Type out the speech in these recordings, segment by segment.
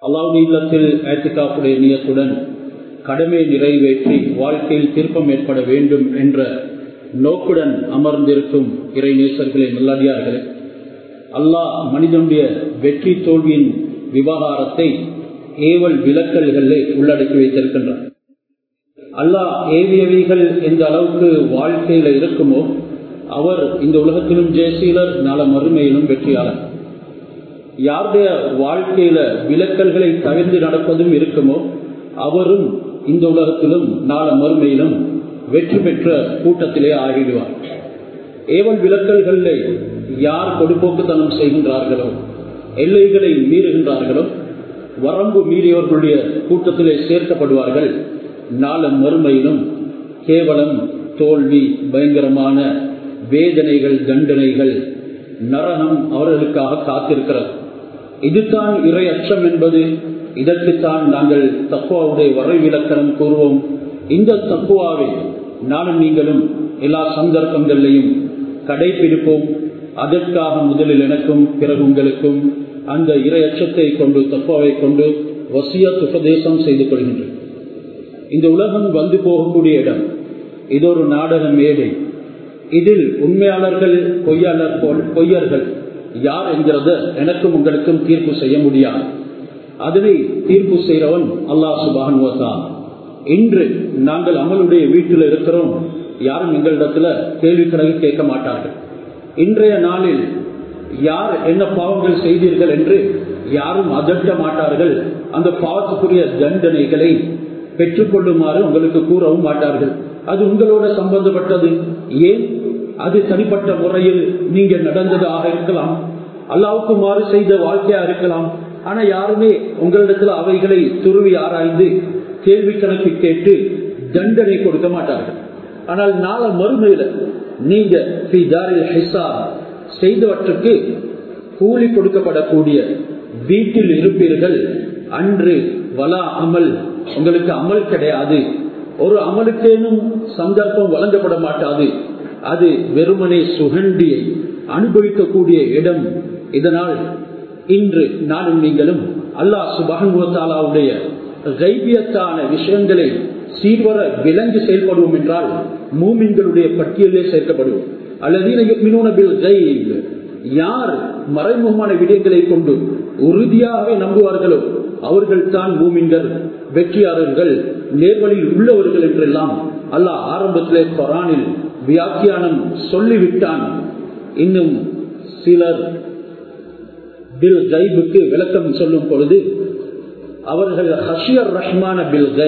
அல்லாவுடைய இல்லத்தில் ஏத்திகாப்புடைய நியத்துடன் கடமை நிறைவேற்றி வாழ்க்கையில் திருப்பம் ஏற்பட வேண்டும் என்ற நோக்குடன் அமர்ந்திருக்கும் இறை நேசர்களே நல்லடியார்களே அல்லாஹ் மனிதனுடைய வெற்றி தோல்வியின் விவகாரத்தை ஏவல் விலக்கல்களே உள்ளடக்கி வைத்திருக்கின்றார் அல்லாஹ் ஏவியவைகள் எந்த அளவுக்கு வாழ்க்கையில இருக்குமோ அவர் இந்த உலகத்திலும் ஜெயசீலர் நல மறுமையிலும் வெற்றியாளர் யாருடைய வாழ்க்கையில விலக்கல்களை தவிர்த்து நடப்பதும் இருக்குமோ அவரும் இந்த உலகத்திலும் நாள மறுமையிலும் வெற்றி பெற்ற கூட்டத்திலே ஆகிடுவார் ஏவல் விலக்கல்களை யார் கொடுப்போக்குத்தனம் செய்கின்றார்களோ எல்லைகளை மீறுகின்றார்களோ வரம்பு மீறியவர்களுடைய கூட்டத்திலே சேர்க்கப்படுவார்கள் நாள மறுமையிலும் கேவலம் தோல்வி பயங்கரமான வேதனைகள் தண்டனைகள் நரகம் அவர்களுக்காக காத்திருக்கிறது இதுதான் இறை அச்சம் என்பது இதற்குத்தான் நாங்கள் தக்குவாவுடைய வரைவிலக்கணம் கூறுவோம் இந்த தக்குவாவை நானும் நீங்களும் எல்லா சந்தர்ப்பங்களிலையும் கடைபிடிப்போம் அதற்காக முதலில் எனக்கும் பிறகு உங்களுக்கும் அந்த இறை அச்சத்தை கொண்டு தக்குவாவை கொண்டு வசியத் உபதேசம் செய்து கொள்கின்றேன் இந்த உலகம் வந்து போகக்கூடிய இடம் இது ஒரு நாடக மேடை இதில் உண்மையாளர்கள் பொய்யாளர் பொய்யர்கள் யார் என்கிறத எனக்கும் உங்களுக்கும் தீர்ப்பு செய்ய முடியாது அதனை தீர்ப்பு செய்கிறவன் அல்லாஹ் சுபான் இன்று நாங்கள் அமலுடைய வீட்டில் இருக்கிறோம் யாரும் எங்களிடத்துல கேள்வி கணக்கு கேட்க மாட்டார்கள் இன்றைய நாளில் யார் என்ன பாவங்கள் செய்தீர்கள் என்று யாரும் அதட்ட மாட்டார்கள் அந்த பாவத்துக்குரிய தண்டனைகளை பெற்றுக்கொள்ளுமாறு உங்களுக்கு கூறவும் மாட்டார்கள் அது உங்களோட சம்பந்தப்பட்டது ஏன் அது தனிப்பட்ட முறையில் நீங்க நடந்ததாக இருக்கலாம் அல்லாவுக்கு மாறு செய்த வாழ்க்கையா இருக்கலாம் ஆனா யாருமே உங்களிடத்துல அவைகளை துருவி ஆராய்ந்து கேள்வி கணக்கு கேட்டு தண்டனை கொடுக்க மாட்டார்கள் ஆனால் நாள மறுமையில நீங்க செய்தவற்றுக்கு கூலி கொடுக்கப்படக்கூடிய வீட்டில் இருப்பீர்கள் அன்று வலா அமல் உங்களுக்கு அமல் கிடையாது ஒரு அமலுக்கேனும் சந்தர்ப்பம் வழங்கப்பட மாட்டாது அது வெறுமனே சுகண்டியை அனுபவிக்கக்கூடிய இடம் இதனால் இன்று நானும் நீங்களும் அல்லாஹ் சுபகங்குவத்தாலாவுடைய கைபியத்தான விஷயங்களை சீர்வர விளங்கி செயல்படுவோம் என்றால் மூமின்களுடைய பட்டியலே சேர்க்கப்படுவோம் அல்லது யார் மறைமுகமான விடயங்களை கொண்டு உறுதியாகவே நம்புவார்களோ அவர்கள் தான் மூமின்கள் வெற்றியாளர்கள் நேர்வழியில் உள்ளவர்கள் என்றெல்லாம் அல்லாஹ் ஆரம்பத்திலே கொரானில் வியாக்கியானம் சொல்லிவிட்டான் இன்னும் சிலர் பில் கைபுக்கு விளக்கம் சொல்லும் பொழுது அவர்கள் ஹஷியர் ரஹ்மான பில் கை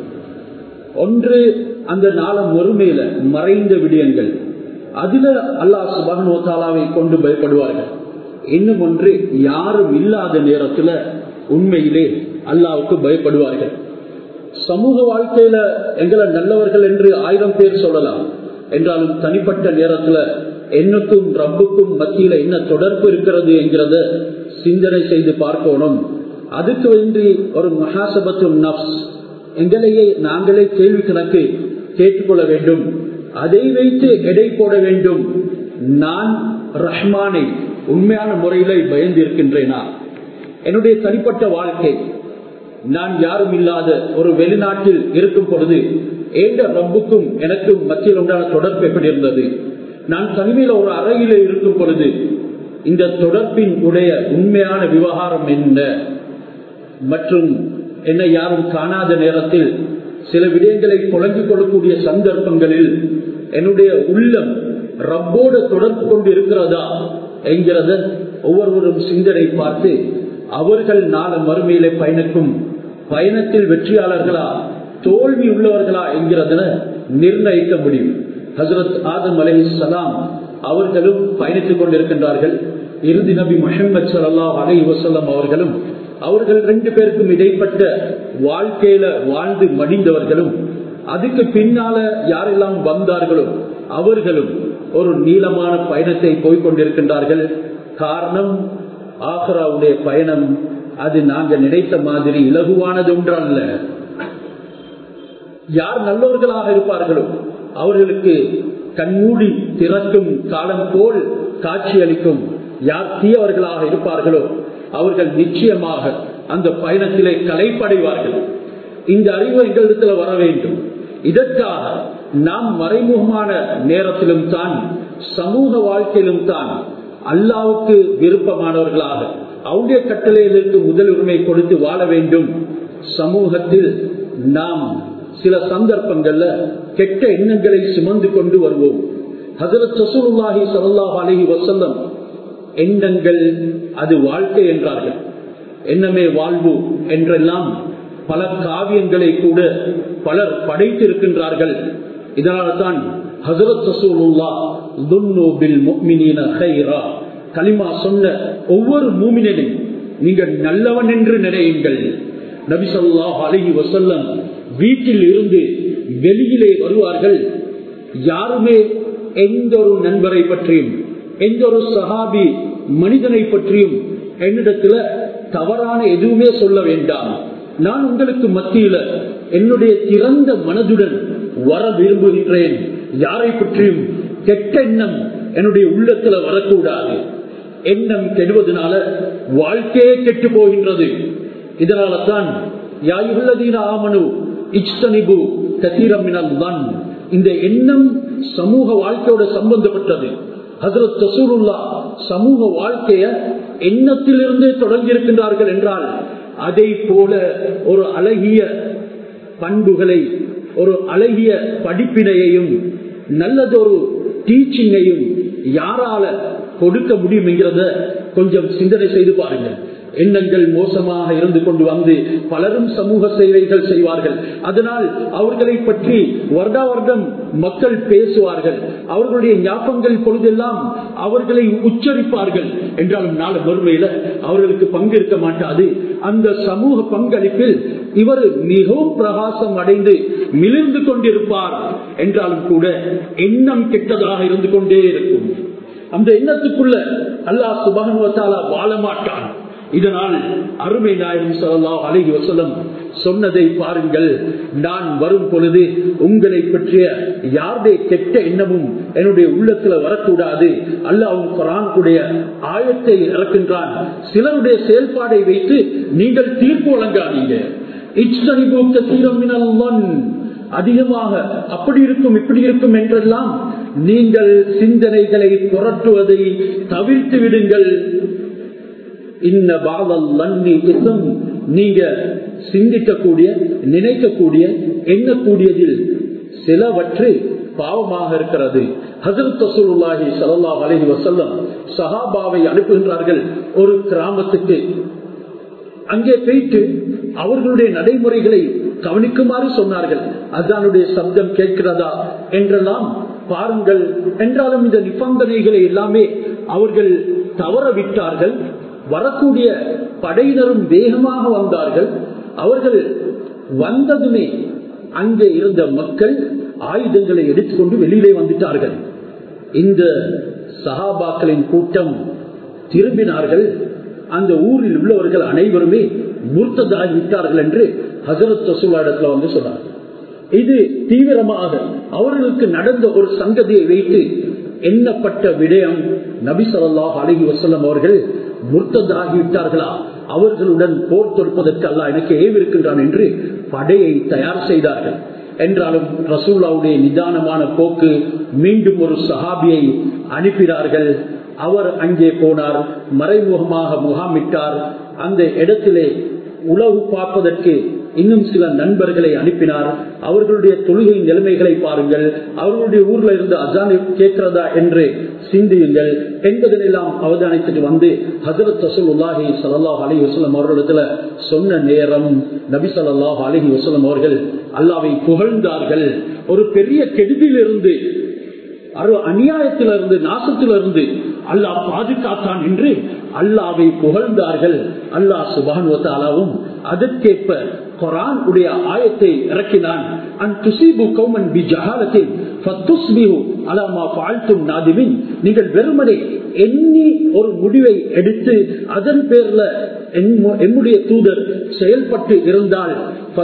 ஒன்று அந்த நாளம் ஒருமையில மறைந்த விடயங்கள் அதுல அல்லாஹ் சுபானுவத்தாலாவை கொண்டு பயப்படுவார்கள் இன்னும் ஒன்று யாரும் இல்லாத நேரத்துல உண்மையிலே அல்லாவுக்கு பயப்படுவார்கள் சமூக வாழ்க்கையில எங்களை நல்லவர்கள் என்று ஆயிரம் பேர் சொல்லலாம் என்றாலும் தனிப்பட்ட நேரத்துல என்னுக்கும் ரப்புக்கும் மத்தியில என்ன தொடர்பு இருக்கிறது என்கிறத சிந்தனை செய்து பார்க்கணும் அதுக்கு வேண்டி ஒரு மகாசபத்து நப்ஸ் எங்களையே நாங்களே கேள்வி கணக்கு கேட்டுக்கொள்ள வேண்டும் அதை வைத்து எடை போட வேண்டும் நான் ரஹ்மானை உண்மையான முறையில பயந்து இருக்கின்றேனா என்னுடைய தனிப்பட்ட வாழ்க்கை நான் யாரும் இல்லாத ஒரு வெளிநாட்டில் இருக்கும் பொழுது ஏண்ட ரப்புக்கும் எனக்கும் மத்தியில் உண்டான தொடர்பு எப்படி இருந்தது நான் தனிமையில ஒரு அறையில இருக்கும் பொழுது இந்த தொடர்பின் உடைய உண்மையான விவகாரம் என்ன மற்றும் என்னை யாரும் காணாத நேரத்தில் சில விடயங்களை புழங்கிக் கொள்ளக்கூடிய சந்தர்ப்பங்களில் என்னுடைய உள்ளம் ரப்போடு தொடர்பு கொண்டு இருக்கிறதா என்கிறத ஒவ்வொருவரும் சிந்தனை பார்த்து அவர்கள் நாள மறுமையிலே பயணிக்கும் பயணத்தில் வெற்றியாளர்களா தோல்வி உள்ளவர்களா என்கிறதுல நிர்ணயிக்க முடியும் ஹசரத் ஆதம் அலை சலாம் அவர்களும் பயணித்துக் கொண்டிருக்கின்றார்கள் இறுதி நபி முஹம்மது சல்லா அலை வசல்லம் அவர்களும் அவர்கள் ரெண்டு பேருக்கும் இடைப்பட்ட வாழ்க்கையில வாழ்ந்து மடிந்தவர்களும் அதுக்கு பின்னால யாரெல்லாம் வந்தார்களோ அவர்களும் ஒரு நீளமான பயணத்தை போய்கொண்டிருக்கின்றார்கள் காரணம் ஆஹ்ராவுடைய பயணம் அது நாங்க நினைத்த மாதிரி இலகுவானது ஒன்றல்ல யார் நல்லவர்களாக இருப்பார்களோ அவர்களுக்கு கண்மூடி திறக்கும் காலம் போல் காட்சி அளிக்கும் யார் தீயவர்களாக இருப்பார்களோ அவர்கள் நிச்சயமாக அந்த பயணத்திலே கலைப்படைவார்கள் இந்த அறிவு எங்களிடத்தில் வர வேண்டும் இதற்காக நாம் மறைமுகமான நேரத்திலும் தான் சமூக வாழ்க்கையிலும் தான் அல்லாவுக்கு விருப்பமானவர்களாக அவருடைய கட்டளைகளுக்கு முதல் உரிமை கொடுத்து வாழ வேண்டும் சமூகத்தில் நாம் சில சந்தர்ப்பங்கள்ல கெட்ட எண்ணங்களை சுமந்து கொண்டு வருவோம் ஹசரத் சசூலுல்லாஹி சல்லாஹ் அலஹி வசல்லம் எண்ணங்கள் அது வாழ்க்கை என்றார்கள் எண்ணமே வாழ்வு என்றெல்லாம் பல காவியங்களை கூட பலர் படைத்திருக்கின்றார்கள் இதனால் தான் ஹசரத் ரசூலுல்லா துன்னோபில் முக்மினீன ஹைரா கலிமா சொன்ன ஒவ்வொரு மூமினையும் நீங்கள் நல்லவன் என்று நினையுங்கள் நபி சொல்லாஹ் அலஹி வசல்லம் வீட்டில் இருந்து வெளியிலே வருவார்கள் யாருமே எந்த ஒரு நண்பரை பற்றியும் எந்த ஒரு சகாபி மனிதனை பற்றியும் என்னிடத்துல தவறான எதுவுமே சொல்ல வேண்டாம் நான் உங்களுக்கு மத்தியில என்னுடைய திறந்த மனதுடன் வர விரும்புகின்றேன் யாரை பற்றியும் கெட்ட எண்ணம் என்னுடைய உள்ளத்துல வரக்கூடாது எண்ணம் கெடுவதனால வாழ்க்கையே கெட்டு போகின்றது இதனால தான் யாயுள்ளதீன ஆமனு இஷ்டனிபு கத்தீரமினல் தான் இந்த எண்ணம் சமூக வாழ்க்கையோட சம்பந்தப்பட்டது ஹசரத் ரசூலுல்லா சமூக வாழ்க்கைய எண்ணத்திலிருந்து தொடங்கி இருக்கின்றார்கள் என்றால் அதை போல ஒரு அழகிய பண்புகளை ஒரு அழகிய படிப்பினையையும் நல்லதொரு டீச்சிங்கையும் யாரால கொடுக்க முடியும் என்கிறத கொஞ்சம் சிந்தனை செய்து பாருங்கள் எண்ணங்கள் மோசமாக இருந்து கொண்டு வந்து பலரும் சமூக சேவைகள் செய்வார்கள் அதனால் அவர்களை பற்றி வருடா வருடம் மக்கள் பேசுவார்கள் அவர்களுடைய ஞாபகங்கள் பொழுதெல்லாம் அவர்களை உச்சரிப்பார்கள் என்றாலும் நாள் வறுமையில அவர்களுக்கு பங்கு இருக்க மாட்டாது அந்த சமூக பங்களிப்பில் இவர் மிகவும் பிரகாசம் அடைந்து மிளிர்ந்து கொண்டிருப்பார் என்றாலும் கூட எண்ணம் கெட்டதாக இருந்து கொண்டே இருக்கும் அந்த எண்ணத்துக்குள்ள அல்லாஹ் சுபகன்வத்தாலா வாழ மாட்டான் இதனால் அருமை நாயகம் சொல்லலாம் அழகி வசலம் சொன்னதை பாருங்கள் நான் வரும் பொழுது உங்களை பற்றிய யாருடைய கெட்ட எண்ணமும் என்னுடைய உள்ளத்துல வரக்கூடாது அல்லாவும் குரானுடைய ஆயத்தை இறக்கின்றான் சிலருடைய செயல்பாடை வைத்து நீங்கள் தீர்ப்பு வழங்காதீங்க அதிகமாக அப்படி இருக்கும் இப்படி இருக்கும் என்றெல்லாம் நீங்கள் சிந்தனைகளை புரட்டுவதை தவிர்த்து விடுங்கள் இன்ன பாதல் லன்னி இசம் நீங்க சிந்திக்கக்கூடிய நினைக்கக்கூடிய எண்ணக்கூடியதில் சிலவற்று பாவமாக இருக்கிறது ஹசரத் ரசூலுல்லாஹி ஸல்லல்லாஹு அலைஹி வஸல்லம் சஹாபாவை அனுப்புகின்றார்கள் ஒரு கிராமத்துக்கு அங்கே போயிட்டு அவர்களுடைய நடைமுறைகளை கவனிக்குமாறு சொன்னார்கள் அதானுடைய சப்தம் கேட்கிறதா என்றெல்லாம் பாருங்கள் என்றாலும் இந்த நிபந்தனைகளை எல்லாமே அவர்கள் தவற விட்டார்கள் வரக்கூடிய படையினரும் வேகமாக வந்தார்கள் அவர்கள் வந்ததுமே அங்கே இருந்த மக்கள் ஆயுதங்களை எடுத்துக்கொண்டு வெளியிலே வந்துட்டார்கள் இந்த சஹாபாக்களின் கூட்டம் திரும்பினார்கள் அந்த ஊரில் உள்ளவர்கள் அனைவருமே மூர்த்ததாகி விட்டார்கள் என்று ஹசரத் ரசூலா இடத்துல வந்து சொன்னார்கள் இது தீவிரமாக அவர்களுக்கு நடந்த ஒரு சங்கதியை வைத்து எண்ணப்பட்ட விடயம் நபி சொல்லாஹ் அலஹி வசல்லம் அவர்கள் முர்த்ததாகிவிட்டார்களா அவர்களுடன் போர் தொடுப்பதற்கு அல்ல எனக்கு ஏவிருக்கின்றான் என்று படையை தயார் செய்தார்கள் என்றாலும் ரசூல்லாவுடைய நிதானமான போக்கு மீண்டும் ஒரு சஹாபியை அனுப்பினார்கள் அவர் அங்கே போனார் மறைமுகமாக முகாமிட்டார் அந்த இடத்திலே உளவு பார்ப்பதற்கு இன்னும் சில நண்பர்களை அனுப்பினார் அவர்களுடைய தொழுகை நிலைமைகளை பாருங்கள் அவர்களுடைய ஊர்ல இருந்து அசானை கேட்கிறதா என்று சிந்தியுங்கள் என்பதெல்லாம் அவதானித்துட்டு வந்து ஹசரத் ரசூல் உல்லாஹி சல்லாஹ் அலி வசலம் அவர்களிடத்துல சொன்ன நேரம் நபி சல்லாஹ் அலஹி வசலம் அவர்கள் அல்லாவை புகழ்ந்தார்கள் ஒரு பெரிய கெடுதியிலிருந்து அநியாயத்திலிருந்து நாசத்திலிருந்து அல்லாஹ் பாதுகாத்தான் என்று அல்லாவை புகழ்ந்தார்கள் அல்லாஹ் சுபானுவத்தாலாவும் அதற்கேற்ப குரான் உடைய ஆயத்தை இறக்கினான் நீங்கள் வெறுமனை எண்ணி ஒரு முடிவை எடுத்து அதன் பேர்ல என்னுடைய தூதர் செயல்பட்டு இருந்தால்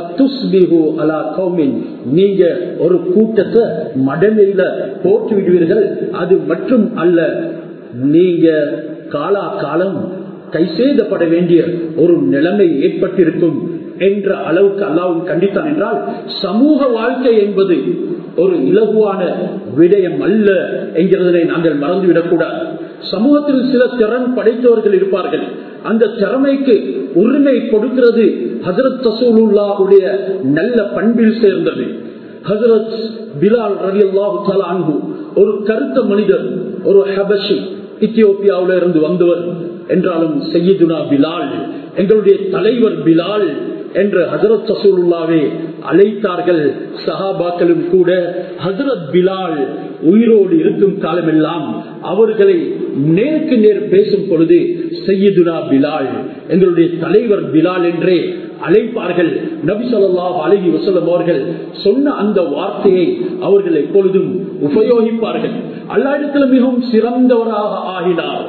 நீங்க ஒரு கூட்டத்தை மடமையில போட்டு விடுவீர்கள் அது மட்டும் அல்ல நீங்க காலா காலம் கைசேதப்பட வேண்டிய ஒரு நிலைமை ஏற்பட்டிருக்கும் என்ற அளவுக்கு அல்லாவும் கண்டித்தான் என்றால் சமூக வாழ்க்கை என்பது ஒரு இலகுவான விடயம் அல்ல என்கிறதை நாங்கள் மறந்துவிடக்கூடாது சமூகத்தில் சில திறன் படைத்தவர்கள் இருப்பார்கள் அந்த திறமைக்கு உரிமை கொடுக்கிறது ஹசரத் தசூலுல்லாவுடைய நல்ல பண்பில் சேர்ந்தது ஹசரத் பிலால் ரவி அல்லாஹு ஒரு கருத்த மனிதர் ஒரு ஹபஷி இத்தியோப்பியாவில இருந்து வந்தவர் என்றாலும் செய்யுதுனா பிலால் எங்களுடைய தலைவர் பிலால் என்று ஹசரத் சசூலுல்லாவே அழைத்தார்கள் சஹாபாக்களும் கூட ஹசரத் பிலால் உயிரோடு இருக்கும் காலமெல்லாம் அவர்களை நேருக்கு நேர் பேசும் பொழுது செய்யுதுனா பிலால் எங்களுடைய தலைவர் பிலால் என்றே அழைப்பார்கள் நபி சொல்லாஹ் அழகி வசலம் அவர்கள் சொன்ன அந்த வார்த்தையை அவர்கள் எப்பொழுதும் உபயோகிப்பார்கள் அல்லா இடத்துல மிகவும் சிறந்தவராக ஆகினார்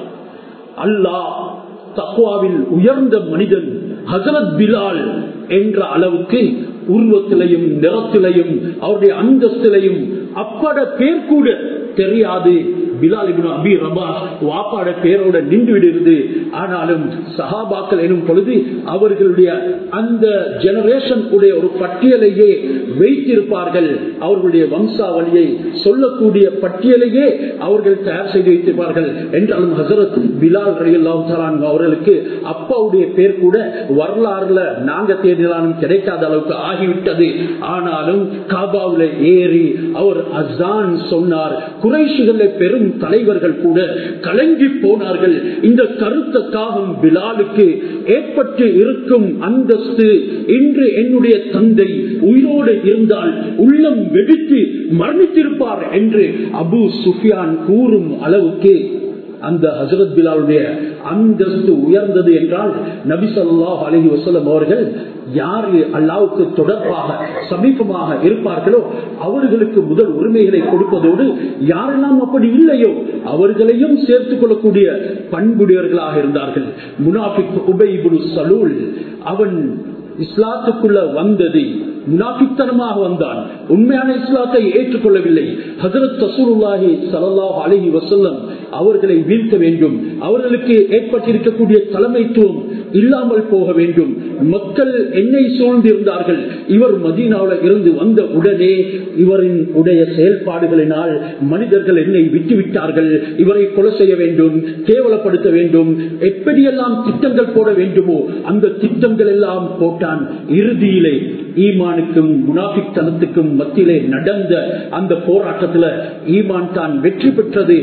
அல்லாஹ் தக்குவாவில் உயர்ந்த மனிதன் ஹசரத் பிலால் என்ற அளவுக்கு உருவத்திலையும் நிறத்திலையும் அவருடைய அந்தஸ்திலையும் அப்பட பேர் கூட தெரியாது பிலால் அபி ரபா வாப்பாட பேரோட நின்று விடுகிறது ஆனாலும் சஹாபாக்கள் எனும் பொழுது அவர்களுடைய அந்த ஜெனரேஷன் உடைய ஒரு பட்டியலையே வைத்திருப்பார்கள் அவர்களுடைய வம்சாவளியை சொல்லக்கூடிய பட்டியலையே அவர்கள் தயார் செய்து வைத்திருப்பார்கள் என்றாலும் ஹசரத் பிலால் ரயில்லான் அவர்களுக்கு அப்பாவுடைய பேர் கூட வரலாறுல நாங்க தேடினாலும் கிடைக்காத அளவுக்கு ஆகிவிட்டது ஆனாலும் காபாவுல ஏறி அவர் அசான் சொன்னார் குறைஷிகளை பெரும் தலைவர்கள் கூட கலங்கி போனார்கள் இந்த கருத்த காகம் பிலாலுக்கு ஏற்பட்டு இருக்கும் அந்தஸ்து இன்று என்னுடைய தந்தை உயிரோடு இருந்தால் உள்ளம் வெடித்து மரணித்திருப்பார் என்று அபு சுஃபியான் கூறும் அளவுக்கு அந்த ஹசரத் பிலாலுடைய அந்தஸ்து உயர்ந்தது என்றால் நபி சொல்லாஹ் அலஹி வசலம் அவர்கள் யார் அல்லாவுக்கு தொடர்பாக சமீபமாக இருப்பார்களோ அவர்களுக்கு முதல் உரிமைகளை கொடுப்பதோடு யாரெல்லாம் அப்படி இல்லையோ அவர்களையும் சேர்த்துக் கொள்ளக்கூடிய பண்புடையவர்களாக இருந்தார்கள் முனாஃபிக் உபைபுல் சலூல் அவன் இஸ்லாத்துக்குள்ள வந்தது முனாபித்தனமாக வந்தான் உண்மையான இஸ்லாத்தை ஏற்றுக்கொள்ளவில்லை ஹசரத் தசூருல்லாஹி சல்லாஹ் அலஹி வசல்லம் அவர்களை வீழ்த்த வேண்டும் அவர்களுக்கு ஏற்பட்டிருக்கக்கூடிய தலைமைத்துவம் இல்லாமல் போக வேண்டும் மக்கள் என்னை சூழ்ந்திருந்தார்கள் இவர் மதீனாவில் இருந்து வந்த உடனே இவரின் உடைய செயல்பாடுகளினால் மனிதர்கள் என்னை விட்டுவிட்டார்கள் இவரை கொலை செய்ய வேண்டும் கேவலப்படுத்த வேண்டும் எப்படியெல்லாம் திட்டங்கள் போட வேண்டுமோ அந்த திட்டங்கள் எல்லாம் போட்டான் இறுதியிலே ஈமானுக்கும் முனாபிக் தனத்துக்கும் மத்தியிலே நடந்த அந்த போராட்டத்தில் ஈமான் தான் வெற்றி பெற்றது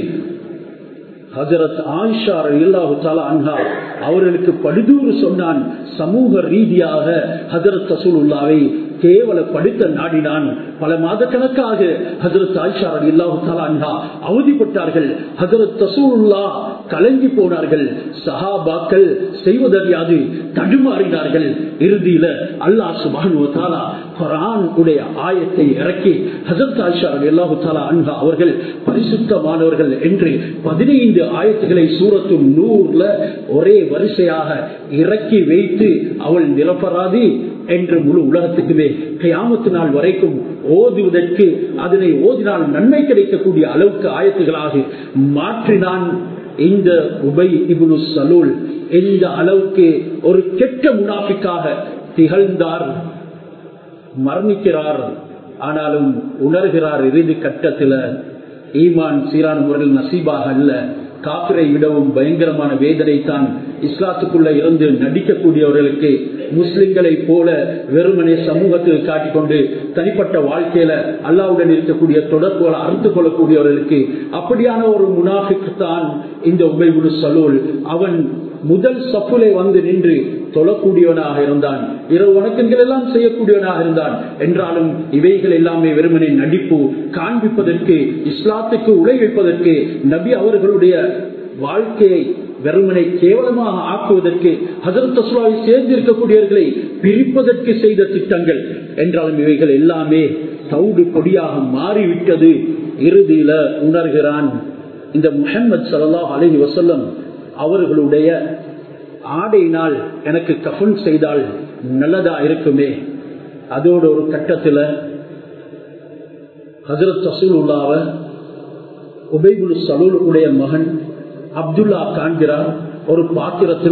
ஹசரத் ஆயிஷா இல்லாஹு அன்ஹா அவர்களுக்கு படுதூறு சொன்னான் சமூக ரீதியாக ஹசரத் தசூலுல்லாவை கேவலப்படுத்த நாடினான் பல மாத கணக்காக ஹசரத் ஆயிஷா இல்லாஹு அன்ஹா அவதிப்பட்டார்கள் ஹசரத் தசூலுல்லா கலங்கி போனார்கள் சஹாபாக்கள் செய்வதறியாது தடுமாறினார்கள் இறுதியில அல்லாஹ் சுபானு தாலா குரான் உடைய ஆயத்தை இறக்கி ஹசரத் ஆயிஷா அல்லாஹு தாலா அன்ஹா அவர்கள் பரிசுத்தமானவர்கள் என்று பதினைந்து ஆயத்துகளை சூரத்தும் நூறுல ஒரே வரிசையாக இறக்கி வைத்து அவள் நிரப்பராதி என்று முழு உலகத்துக்குமே கையாமத்து நாள் வரைக்கும் ஓதுவதற்கு அதனை ஓதினால் நன்மை கிடைக்கக்கூடிய அளவுக்கு ஆயத்துகளாக மாற்றினான் இந்த உபை இபுனு சலூல் எந்த அளவுக்கு ஒரு கெட்ட முனாஃபிக்காக திகழ்ந்தார் மரணிக்கிறார் ஆனாலும் உணர்கிறார் இறுதி கட்டத்தில் ஈமான் சீரான முறையில் நசீபாக அல்ல காப்பிரை விடவும் பயங்கரமான வேதனை தான் இஸ்லாத்துக்குள்ள இருந்து நடிக்கக்கூடியவர்களுக்கு முஸ்லிம்களை போல வெறுமனே சமூகத்தில் காட்டிக்கொண்டு தனிப்பட்ட வாழ்க்கையில அல்லாவுடன் இருக்கக்கூடிய தொடர்புகளை அறுத்து கொள்ளக்கூடியவர்களுக்கு அப்படியான ஒரு முனாஃபிக் தான் இந்த உபைபுடு சலூல் அவன் முதல் சப்புலை வந்து நின்று தொழக்கூடியவனாக இருந்தான் இரவு வணக்கங்கள் எல்லாம் செய்யக்கூடியவனாக இருந்தான் என்றாலும் இவைகள் எல்லாமே வெறுமனே நடிப்பு காண்பிப்பதற்கு இஸ்லாத்துக்கு உழைவிப்பதற்கு நபி அவர்களுடைய வாழ்க்கையை வெறுமனை கேவலமாக ஆக்குவதற்கு ஹசரத் தஸ்லாவை சேர்ந்திருக்கக்கூடியவர்களை பிரிப்பதற்கு செய்த திட்டங்கள் என்றாலும் இவைகள் எல்லாமே தவுடு கொடியாக மாறிவிட்டது இறுதியில உணர்கிறான் இந்த முகமது சல்லாஹ் அலஹி வசல்லம் அவர்களுடைய ஆடையினால் எனக்கு கஃபன் செய்தால் நல்லதா இருக்குமே அதோட ஒரு கட்டத்தில் ஹசரத் தசூல் உல்லாவ உபைபுல் சலூல் உடைய மகன் அப்துல்லா காண்கிறார் ஒரு பாத்திரத்துல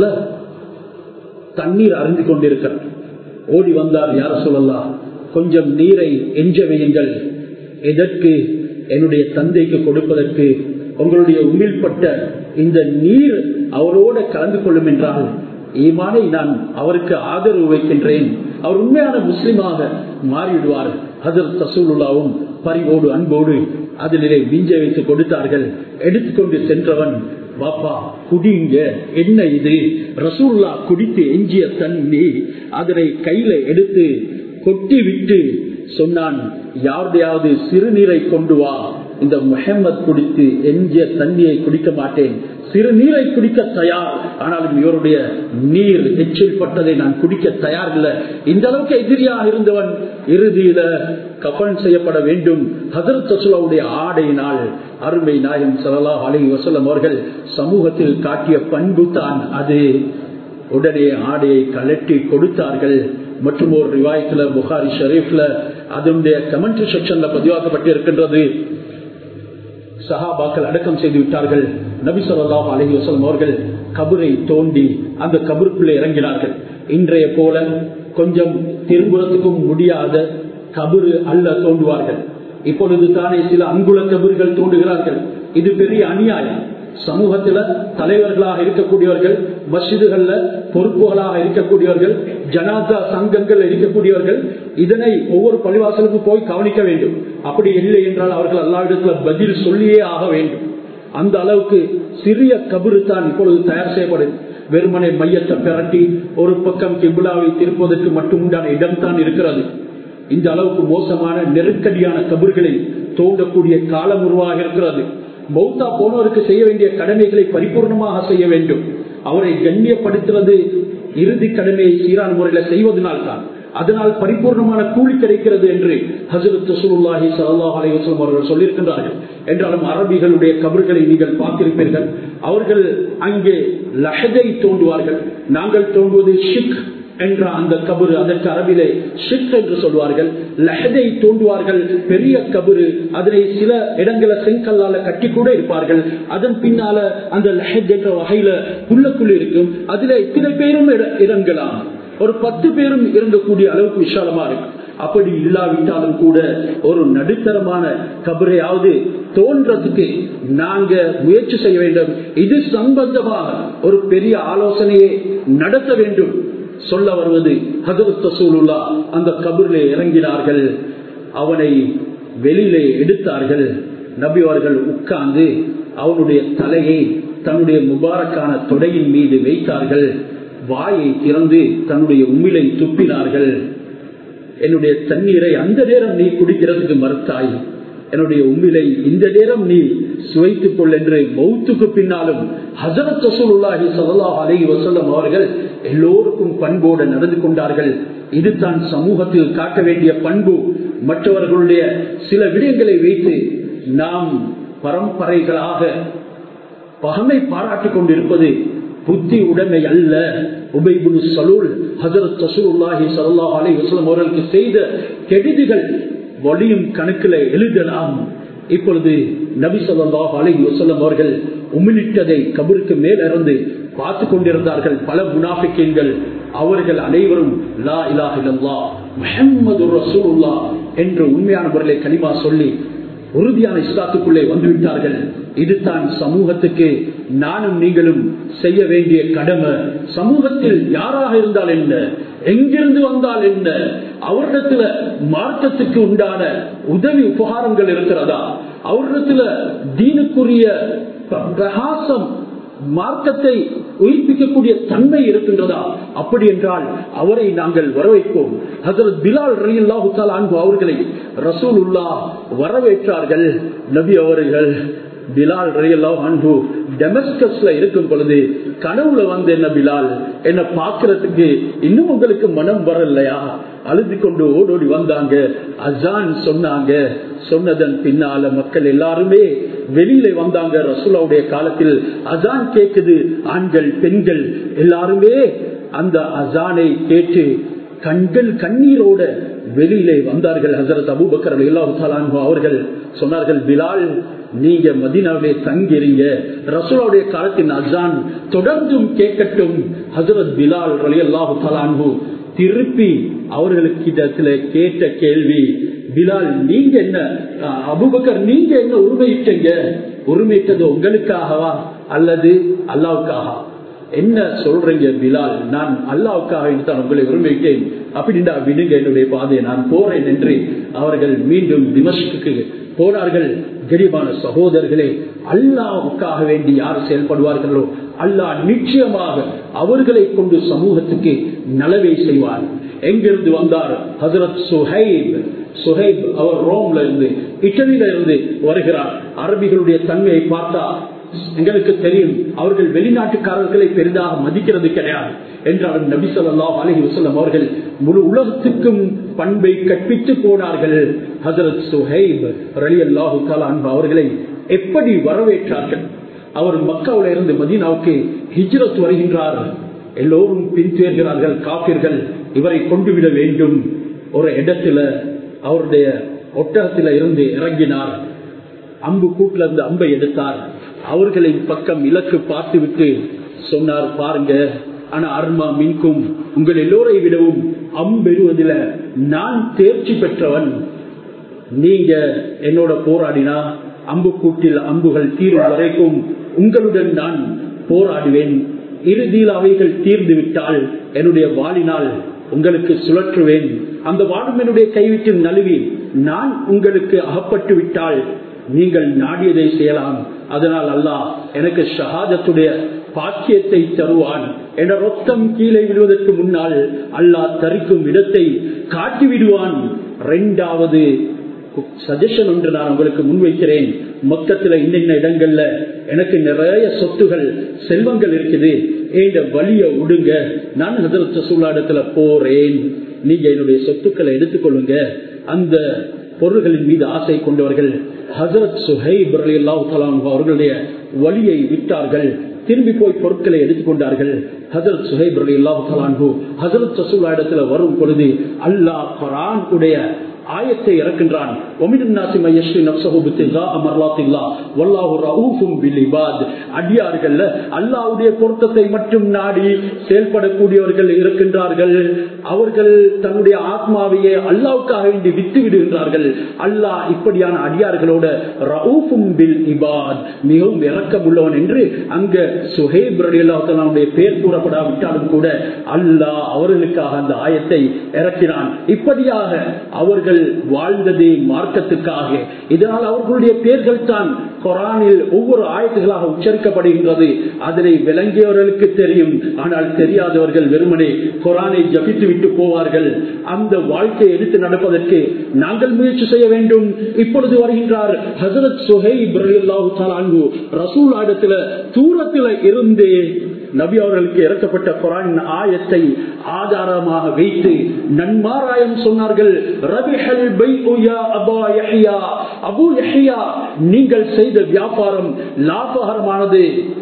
தண்ணீர் அருந்தி கொண்டிருக்கிறார் ஓடி வந்தார் யார சொல்லலாம் கொஞ்சம் நீரை எஞ்ச வையுங்கள் எதற்கு என்னுடைய தந்தைக்கு கொடுப்பதற்கு உங்களுடைய உமிழ்பட்ட இந்த நீர் அவரோட கலந்து கொள்ளும் என்றால் ஈமானை நான் அவருக்கு ஆதரவு வைக்கின்றேன் அவர் உண்மையான முஸ்லிமாக மாறிவிடுவார் ஹசர் தசூலுல்லாவும் பரிவோடு அன்போடு அதிலே விஞ்ச வைத்து கொடுத்தார்கள் எடுத்துக்கொண்டு சென்றவன் பாப்பா குடிங்க என்ன இது ரசூல்லா குடித்து எஞ்சிய தண்ணி அதனை கையில எடுத்து கொட்டி விட்டு சொன்னான் யாருடையாவது சிறுநீரை கொண்டு வா இந்த முகமது குடித்து எஞ்சிய தண்ணியை குடிக்க மாட்டேன் சிறுநீரை குடிக்க தயார் ஆனாலும் இவருடைய நீர் எச்சில் பட்டதை நான் குடிக்க தயார் இல்லை இந்த அளவுக்கு எதிரியாக இருந்தவன் இறுதியில கபன் செய்யப்பட வேண்டும் ஹசரத் தசுலாவுடைய ஆடையினால் அருமை நாயம் சலலா அலி வசலம் அவர்கள் சமூகத்தில் காட்டிய பண்பு தான் அது உடனே ஆடையை கலட்டி கொடுத்தார்கள் மற்றும் ஒரு ரிவாயத்துல புகாரி ஷரீஃப்ல அதனுடைய கமெண்ட்ரி செக்ஷன்ல பதிவாக்கப்பட்டு இருக்கின்றது சஹாபாக்கள் அடக்கம் செய்து விட்டார்கள் நபி சொல்லாஹ் அலஹி வசலம் அவர்கள் கபரை தோண்டி அந்த கபருக்குள்ளே இறங்கினார்கள் இன்றைய போல கொஞ்சம் திரும்புறதுக்கும் முடியாத கபரு அல்ல தோண்டுவார்கள் இப்பொழுது தானே சில அங்குல கபர்கள் தோண்டுகிறார்கள் இது பெரிய அநியாயம் சமூகத்துல தலைவர்களாக இருக்கக்கூடியவர்கள் மசிதுகள்ல பொறுப்புகளாக இருக்கக்கூடியவர்கள் ஜனாதா சங்கங்கள் இருக்கக்கூடியவர்கள் இதனை ஒவ்வொரு பள்ளிவாசலுக்கும் போய் கவனிக்க வேண்டும் அப்படி இல்லை என்றால் அவர்கள் எல்லாவிடத்துல பதில் சொல்லியே ஆக வேண்டும் அந்த அளவுக்கு சிறிய கபரு தான் இப்பொழுது தயார் செய்யப்படுது வெறுமனை மையத்தை பிரட்டி ஒரு பக்கம் கிபுலாவை திருப்பதற்கு மட்டும் உண்டான இடம் தான் இருக்கிறது இந்த அளவுக்கு மோசமான நெருக்கடியான கபர்களை தோண்டக்கூடிய காலம் உருவாக இருக்கிறது மௌத்தா போனவருக்கு செய்ய வேண்டிய கடமைகளை பரிபூர்ணமாக செய்ய வேண்டும் அவரை கண்ணியப்படுத்துவது இறுதி கடமையை சீரான முறையில செய்வதனால் தான் அதனால் பரிபூர்ணமான கூலி கிடைக்கிறது என்று ஹசரத் சுல்லாஹி சல்லாஹ் அலைவசம் அவர்கள் சொல்லியிருக்கின்றார்கள் என்றாலும் அரபிகளுடைய கபர்களை நீங்கள் பார்த்திருப்பீர்கள் அவர்கள் அங்கே லஹதை தோண்டுவார்கள் நாங்கள் தோண்டுவது ஷிக் என்ற அந்த கபரு அதற்கு அரபிலே ஷிக் என்று சொல்வார்கள் லஹதை தோண்டுவார்கள் பெரிய கபரு அதனை சில இடங்கள செங்கல்லால கட்டி கூட இருப்பார்கள் அதன் பின்னால அந்த லஹத் என்ற வகையில உள்ளக்குள் இருக்கும் அதுல இத்தனை பேரும் இறங்கலாம் ஒரு பத்து பேரும் இறங்கக்கூடிய அளவுக்கு விஷாலமா இருக்கு அப்படி இல்லாவிட்டாலும் கூட ஒரு நடுத்தரமான கபரையாவது தோன்றதுக்கு நாங்க முயற்சி செய்ய வேண்டும் இது சம்பந்தமாக ஒரு பெரிய ஆலோசனையை நடத்த வேண்டும் சொல்ல வருவது ஹசரத் தசூலுல்லா அந்த கபரிலே இறங்கினார்கள் அவனை வெளியிலே எடுத்தார்கள் நபி அவர்கள் உட்கார்ந்து அவனுடைய தலையை தன்னுடைய முபாரக்கான தொடையின் மீது வைத்தார்கள் வாயை திறந்து தன்னுடைய உமிழை துப்பினார்கள் என்னுடைய தண்ணீரை அந்த நேரம் நீ குடிக்கிறதுக்கு மறுத்தாய் என்னுடைய உண்மையை இந்த நேரம் நீ சுவைத்துக் கொள் என்று மௌத்துக்கு பின்னாலும் ஹசரத் ரசூலுல்லாஹி ஸல்லல்லாஹு அலைஹி வஸல்லம் அவர்கள் எல்லோருக்கும் பண்போடு நடந்து கொண்டார்கள் இதுதான் சமூகத்தில் காட்ட வேண்டிய பண்பு மற்றவர்களுடைய சில விடயங்களை வைத்து நாம் பரம்பரைகளாக பகமை பாராட்டிக் கொண்டிருப்பது புத்தி உடைமை அல்ல உபைபுல் சலூல் ஹசரத் ரசூலுல்லாஹி ஸல்லல்லாஹு அலைஹி வஸல்லம் அவர்களுக்கு செய்த கெடுதிகள் வலியும் கணக்கில் எழுதலாம் இப்பொழுது நபி சொல்லாஹ் அலைஹி வஸல்லம் அவர்கள் உமிழிட்டதை கபருக்கு மேலிருந்து பார்த்து கொண்டிருந்தார்கள் பல முனாஃபிக்கீன்கள் அவர்கள் அனைவரும் லா இலாஹ இல்லல்லாஹ் முஹம்மது ரசூலுல்லாஹ் என்று உண்மையான முறையில் கனிமா சொல்லி உறுதியான இஸ்லாத்துக்குள்ளே வந்துவிட்டார்கள் இதுதான் சமூகத்துக்கு நானும் நீங்களும் செய்ய வேண்டிய கடமை சமூகத்தில் யாராக இருந்தால் என்ன எங்கிருந்து வந்தால் என்ன அவரிடத்துல மார்க்கத்துக்கு உண்டான உதவி உபகாரங்கள் இருக்கிறதா அவரிடத்துல தீனுக்குரிய பிரகாசம் மார்க்கத்தை உயிர்ப்பிக்கக்கூடிய தன்மை இருக்கின்றதா அப்படி என்றால் அவரை நாங்கள் வரவேற்போம் ஹசரத் பிலால் ரயில்லாஹு அன்பு அவர்களை ரசூல் உல்லா வரவேற்றார்கள் நபி அவர்கள் பிலால் ரயில்லா அன்பு டெமஸ்கஸ்ல இருக்கும் பொழுது கனவுல வந்து என்ன பிலால் என்ன பாக்குறதுக்கு இன்னும் உங்களுக்கு மனம் வரலையா அழுது கொண்டு ஓடோடி வந்தாங்க அசான் சொன்னாங்க சொன்னதன் பின்னால மக்கள் எல்லாருமே வெளியில வந்தாங்க ரசூலாவுடைய காலத்தில் அசான் கேக்குது ஆண்கள் பெண்கள் எல்லாருமே அந்த அசானை கேட்டு கண்கள் கண்ணீரோட வெளியிலே வந்தார்கள் ஹசரத் அபூபக்கர் அல்லாஹு அவர்கள் சொன்னார்கள் பிலால் நீங்க மதினாவிலே தங்கிருங்க ரசூலாவுடைய காலத்தின் அசான் தொடர்ந்தும் கேட்கட்டும் ஹசரத் பிலால் அலி அல்லாஹு தலான்ஹு திருப்பி அவர்களுக்கு இடத்துல கேட்ட கேள்வி பிலால் நீங்க என்ன அபுபக்கர் நீங்க என்ன உரிமையிட்டீங்க உரிமையிட்டது உங்களுக்காகவா அல்லது அல்லாவுக்காக என்ன சொல்றீங்க பிலால் நான் அல்லாவுக்காக தான் உங்களை உரிமையிட்டேன் அப்படின்னா விடுங்க என்னுடைய பாதையை நான் போறேன் என்று அவர்கள் மீண்டும் திமஷ்குக்கு போனார்கள் கரிமான சகோதரர்களே அல்லாவுக்காக வேண்டி யார் செயல்படுவார்களோ அல்லாஹ் நிச்சயமாக அவர்களை கொண்டு சமூகத்துக்கு நலவை செய்வார் எங்கிருந்து வந்தார் ஹசரத் சுஹைப் சுஹைப் அவர் ரோம்ல இருந்து இட்டலியில இருந்து வருகிறார் அரபிகளுடைய தன்மையை பார்த்தா எங்களுக்கு தெரியும் அவர்கள் வெளிநாட்டுக்காரர்களை பெரிதாக மதிக்கிறது கிடையாது என்றாலும் நபி சொல்லா அலஹி வசல்லம் அவர்கள் முழு உலகத்துக்கும் பண்பை கற்பித்து போனார்கள் ஹசரத் சுஹைப் ரலி அல்லாஹு அன்பு அவர்களை எப்படி வரவேற்றார்கள் அவர் மக்காவில இருந்து மதீனாவுக்கு ஹிஜ்ரத் வருகின்றார் எல்லோரும் பின்தேர்கிறார்கள் காப்பீர்கள் இவரை கொண்டு விட வேண்டும் ஒரு இடத்துல அவருடைய ஒட்டகத்தில இருந்து இறங்கினார் அம்பு கூட்டில இருந்து அம்பை எடுத்தார் அவர்களின் பக்கம் இலக்கு பார்த்து விட்டு சொன்னார் பாருங்க ஆனா அர்மா மின்கும் உங்கள் எல்லோரை விடவும் அம்பெறுவதில் நான் தேர்ச்சி பெற்றவன் நீங்க என்னோட போராடினா அம்பு கூட்டில் அம்புகள் தீரும் வரைக்கும் உங்களுடன் நான் போராடுவேன் இறுதியில் அவைகள் தீர்ந்து விட்டால் என்னுடைய வாளினால் உங்களுக்கு சுழற்றுவேன் அந்த வாடும் என்னுடைய கைவிட்டு நழுவி நான் உங்களுக்கு அகப்பட்டு விட்டால் நீங்கள் நாடியதை செய்யலாம் அதனால் அல்லாஹ் எனக்கு ஷஹாதத்துடைய பாக்கியத்தை தருவான் என்ற ரொத்தம் கீழே விடுவதற்கு முன்னால் அல்லாஹ் தரிக்கும் இடத்தை காட்டி விடுவான் இரண்டாவது சஜஷன் ஒன்று நான் உங்களுக்கு முன்வைக்கிறேன் மொத்தத்துல இன்னின்ன இடங்கள்ல எனக்கு நிறைய சொத்துகள் செல்வங்கள் இருக்குது இந்த வழிய விடுங்க நான் ஹசரத் சூழாடத்துல போறேன் நீங்க என்னுடைய சொத்துக்களை எடுத்துக்கொள்ளுங்க அந்த பொருள்களின் மீது ஆசை கொண்டவர்கள் ஹசரத் சுஹைப் அவர்களுடைய வழியை விட்டார்கள் திரும்பி போய் பொருட்களை எடுத்துக்கொண்டார்கள் ஹசரத் சுஹைப் அலி அல்லாஹு ஹசரத் சசூலா இடத்துல வரும் பொழுது அல்லாஹ் குரான் உடைய ஆயத்தை இறக்கின்றான் அடியார்கள் அல்லாவுடைய பொருத்தத்தை மட்டும் நாடி செயல்படக்கூடியவர்கள் இருக்கின்றார்கள் அவர்கள் தன்னுடைய ஆத்மாவையே அல்லாவுக்காக வேண்டி வித்து விடுகின்றார்கள் அல்லாஹ் இப்படியான அடியார்களோட ரவுஃபும் பில் இபாத் மிகவும் இறக்கம் உள்ளவன் என்று அங்க சுஹேப் ரலியல்லாஹுடைய பேர் கூறப்படாவிட்டாலும் கூட அல்லாஹ் அவர்களுக்காக அந்த ஆயத்தை இறக்கினான் இப்படியாக அவர்கள் வாழ்ந்ததே மார்க்கத்துக்காக இதனால் அவர்களுடைய பேர்கள் தான் குரானில் ஒவ்வொரு ஆயத்துகளாக உச்சரிக்கப்படுகின்றது அதனை விளங்கியவர்களுக்கு தெரியும் ஆனால் தெரியாதவர்கள் வெறுமனே குரானை ஜபித்து விட்டு போவார்கள் அந்த வாழ்க்கையை எடுத்து நடப்பதற்கு நாங்கள் முயற்சி செய்ய வேண்டும் இப்பொழுது வருகின்றார் ஹசரத் சுஹை ரசூல் ஆடத்துல தூரத்துல இருந்தே நபி அவர்களுக்கு இறக்கப்பட்ட குரான் ஆயத்தை ஆதாரமாக வைத்து நன்மாராயம் சொன்னார்கள் நீங்கள் செய்த வியாபாரம் லாபகரமானது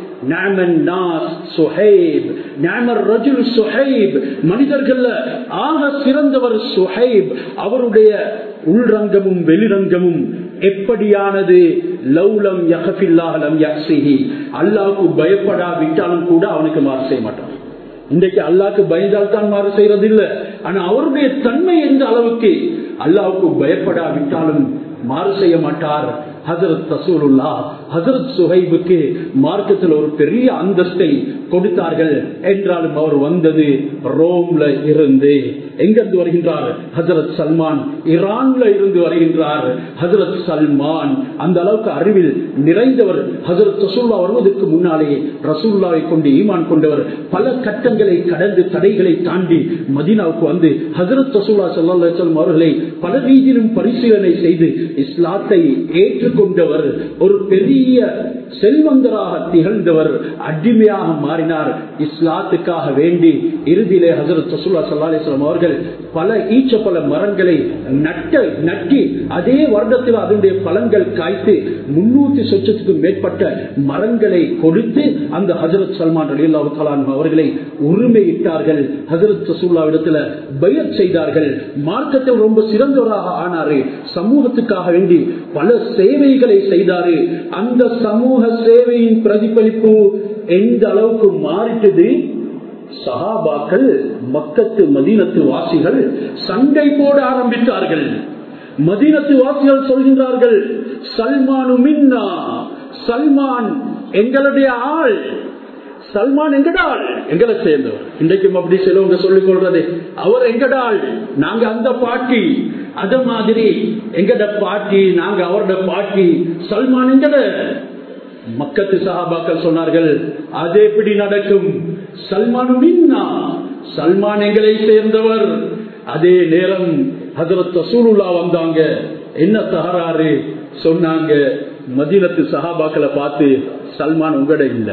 மனிதர்கள் ஆக சிறந்தவர் சுஹைப் அவருடைய உள்ரங்கமும் வெளிரங்கமும் எப்படியானது லௌலம் யகபில்லாஹலம் யக்சிஹி அல்லாவுக்கு பயப்படாவிட்டாலும் கூட அவனுக்கு மாறு செய்ய மாட்டான் இன்றைக்கு அல்லாவுக்கு பயந்தால் தான் மாறு செய்யறது இல்லை ஆனா அவருடைய தன்மை எந்த அளவுக்கு அல்லாவுக்கு பயப்படாவிட்டாலும் மாறு செய்ய மாட்டார் ஹசரத் ரசூலுல்லா ஹசரத் சுஹைபுக்கு மார்க்கத்தில் ஒரு பெரிய அந்தஸ்தை கொடுத்தார்கள் என்றாலும் அவர் வந்தது ரோம்ல இருந்து எங்கிருந்து வருகின்றார் ஹசரத் சல்மான் ஈரான்ல இருந்து வருகின்றார் ஹசரத் சல்மான் அந்த அளவுக்கு அறிவில் நிறைந்தவர் ஹசரத் ரசூல்லா வருவதற்கு முன்னாலே ரசூல்லாவை கொண்டு ஈமான் கொண்டவர் பல கட்டங்களை கடந்து தடைகளை தாண்டி மதீனாவுக்கு வந்து ஹசரத் ரசூல்லா சல்லா அவர்களை பல ரீதியிலும் பரிசீலனை செய்து இஸ்லாத்தை ஏற்று கொண்டவர் ஒரு பெரிய செல்வந்தராக திகழ்ந்தவர் அடிமையாக மாறினார் இஸ்லாத்துக்காக வேண்டி இறுதியிலே ஹசரத் சசுல்லா சல்லாஸ்லாம் அவர்கள் பல ஈச்ச பல மரங்களை நட்ட நட்டி அதே வருடத்தில் அதனுடைய பலன்கள் காய்த்து முன்னூத்தி சொச்சத்துக்கும் மேற்பட்ட மரங்களை கொடுத்து அந்த ஹசரத் சல்மான் அலி அல்லாஹான் அவர்களை உரிமையிட்டார்கள் ஹசரத் சசூல்லாவிடத்துல பயர் செய்தார்கள் மார்க்கத்தில் ரொம்ப சிறந்தவராக ஆனாரு சமூகத்துக்காக வேண்டி பல சேவைகளை செய்தாரு அந்த சமூக சேவையின் பிரதிபலிப்பு எந்த அளவுக்கு மாறிட்டது சஹாபாக்கள் மக்கத்து மதீனத்து வாசிகள் சண்டை போட ஆரம்பித்தார்கள் மதீனத்து வாசிகள் சொல்கின்றார்கள் சல்மானு மின்னா சல்மான் எங்களுடைய ஆள் சல்மான் எங்கடாள் எங்களை சேர்ந்தவர் இன்றைக்கும் அப்படி சிலவங்க சொல்லிக் கொள்றது அவர் எங்கடாள் நாங்க அந்த பாட்டி அத மாதிரி எங்கட பாட்டி நாங்க அவரோட பாட்டி சல்மான் எங்கட மக்கத்து சஹாபாக்கள் சொன்னார்கள் அது எப்படி நடக்கும் சல்மான் மின்னா சல்மான் எங்களை சேர்ந்தவர் அதே நேரம் ஹசரத் ரசூலுல்லா வந்தாங்க என்ன தகராறு சொன்னாங்க மதினத்து சஹாபாக்களை பார்த்து சல்மான் உங்கட இல்ல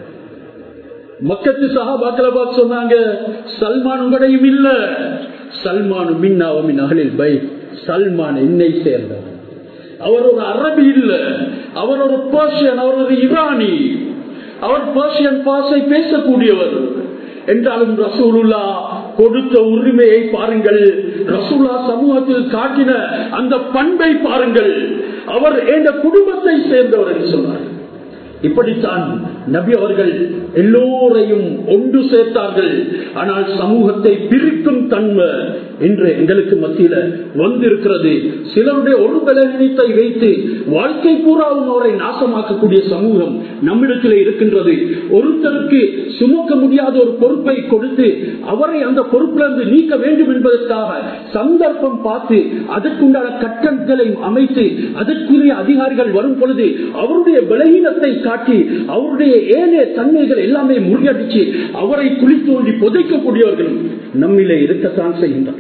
மக்கத்து சஹாபாக்களை பார்த்து சொன்னாங்க சல்மான் உங்கடையும் இல்ல சல்மான் மின்னாவின் அகலில் பை சல்மான் என்னை சேர்ந்தவர் அவர் ஒரு அரபி இல்ல அவர் ஒரு பர்ஷியன் அவர் ஒரு இரானி அவர் பர்ஷியன் பாசை பேசக்கூடியவர் என்றாலும் ரசூலுல்லா கொடுத்த உரிமையை பாருங்கள் ரசூல்லா சமூகத்தில் காட்டின அந்த பண்பை பாருங்கள் அவர் எந்த குடும்பத்தை சேர்ந்தவர் என்று சொன்னார் இப்படித்தான் நபி அவர்கள் எல்லோரையும் ஒன்று சேர்த்தார்கள் ஆனால் சமூகத்தை பிரிக்கும் தன்மை என்று எங்களுக்கு மத்தியில வந்திருக்கிறது சிலருடைய ஒரு பலவீனத்தை வைத்து வாழ்க்கை பூராவும் அவரை நாசமாக்கக்கூடிய சமூகம் நம்மிடத்தில் இருக்கின்றது ஒருத்தருக்கு சுமக்க முடியாத ஒரு பொறுப்பை கொடுத்து அவரை அந்த பொறுப்பிலிருந்து நீக்க வேண்டும் என்பதற்காக சந்தர்ப்பம் பார்த்து அதற்குண்டான கட்டங்களை அமைத்து அதற்குரிய அதிகாரிகள் வரும் பொழுது அவருடைய பலகீனத்தை காட்டி அவருடைய ஏனைய தன்மைகள் எல்லாமே முறியடிச்சு அவரை குழி தோண்டி புதைக்கக்கூடியவர்களும் நம்மிலே இருக்கத்தான் செய்கின்றனர்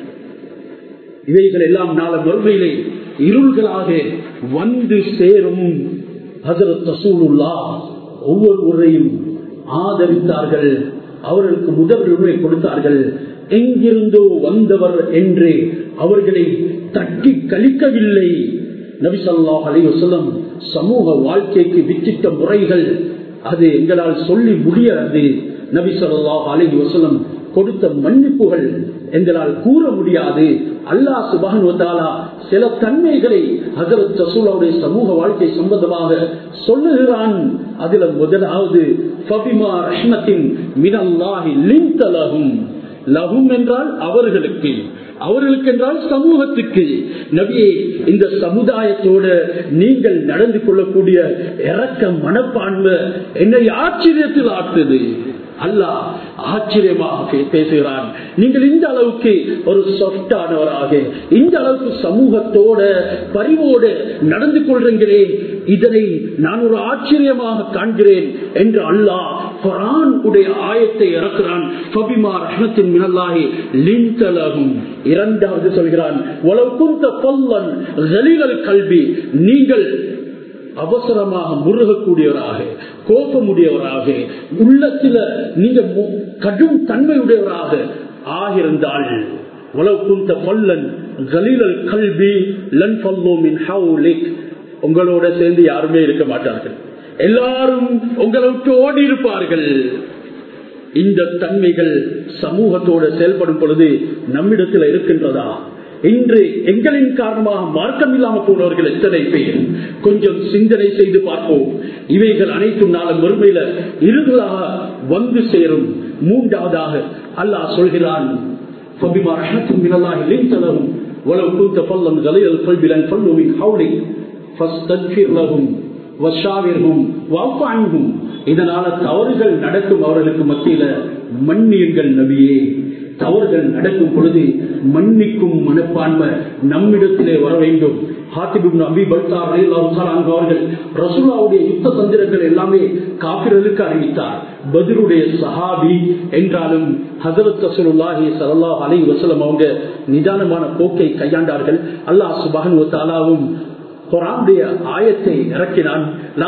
இவைகள் எல்லாம் நாள மறுமையிலே இருள்களாக வந்து சேரும் ஹசரத் ரசூலுல்லா ஒவ்வொருவரையும் ஆதரித்தார்கள் அவர்களுக்கு முதலுரிமை கொடுத்தார்கள் எங்கிருந்தோ வந்தவர் என்று அவர்களை தட்டி கழிக்கவில்லை நபிசல்லா அலி வசலம் சமூக வாழ்க்கைக்கு வித்திட்ட முறைகள் அது எங்களால் சொல்லி முடியாது நபி சொல்லா அலி வசலம் கொடுத்த மன்னிப்புகள் எங்களால் கூற முடியாது அல்லா சுபானுவத்தாலா சில தன்மைகளை ஹசரத் ரசூலாவுடைய சமூக வாழ்க்கை சம்பந்தமாக சொல்லுகிறான் அதுல முதலாவது ஃபபிமா ரஹ்மத்தின் மினல்லாஹி லிந்தலகும் லகும் என்றால் அவர்களுக்கு அவர்களுக்கு என்றால் சமூகத்துக்கு நபியே இந்த சமுதாயத்தோடு நீங்கள் நடந்து கொள்ளக்கூடிய இறக்க மனப்பான்மை என்னை ஆச்சரியத்தில் ஆட்டுது அல்லாஹ் ஆச்சரியமாக பேசுகிறான் நீங்கள் இந்த அளவுக்கு ஒரு சொஃப்டானவராக இந்த அளவுக்கு சமூகத்தோட பரிவோடு நடந்து கொள்றீங்களே இதனை நான் ஒரு ஆச்சரியமாக காண்கிறேன் என்று அல்லாஹ் குரான் உடைய ஆயத்தை இறக்குறான் ஃபபிமா ரஹ்மத்தின் மினல்லாஹி லின்தலகும் இரண்டாவது சொல்கிறான் உலவு குந்த பொல்லன் கல்வி நீங்கள் அவசரமாக முருகக்கூடியவராக கோபமுடையவராக உள்ளத்துல நீங்க கடும் தன்மையுடையவராக ஆகியிருந்தால் உலவு குந்த பொல்லன் கலீலல் கல்வி லன் பல்லோமின் ஹவுலிக் உங்களோட சேர்ந்து யாருமே இருக்க மாட்டார்கள் எல்லாரும் உங்களை விட்டு ஓடி இருப்பார்கள் இந்த தன்மைகள் சமூகத்தோடு செயல்படும் பொழுது நம்மிடத்தில் இருக்கின்றதா இன்று எங்களின் காரணமாக மார்க்கம் இல்லாமல் போனவர்கள் எத்தனை பேர் கொஞ்சம் சிந்தனை செய்து பார்ப்போம் இவைகள் அனைத்தும் நாளும் வறுமையில இறுதியாக வந்து சேரும் மூன்றாவதாக அல்லாஹ் சொல்கிறான் ولو كنت فظا غليظ القلب لانفضوا من حولك فاستغفر لهم وشاورهم واعف عنهم இதனால தவறுகள் நடக்கும் அவர்களுக்கு மத்தியில மன்னியுங்கள் நபியே தவறுகள் நடக்கும் பொழுது மன்னிக்கும் மனப்பான்மை நம்மிடத்திலே வர வேண்டும் அவர்கள் ரசூலாவுடைய யுத்த தந்திரங்கள் எல்லாமே காப்பிரலுக்கு அறிவித்தார் பதிலுடைய சஹாபி என்றாலும் ஹசரத் ரசூலுல்லாஹி சல்லாஹ் அலி வசலம் அவங்க நிதானமான போக்கை கையாண்டார்கள் அல்லாஹ் சுபான் தாலாவும் குரானுடைய ஆயத்தை இறக்கினான்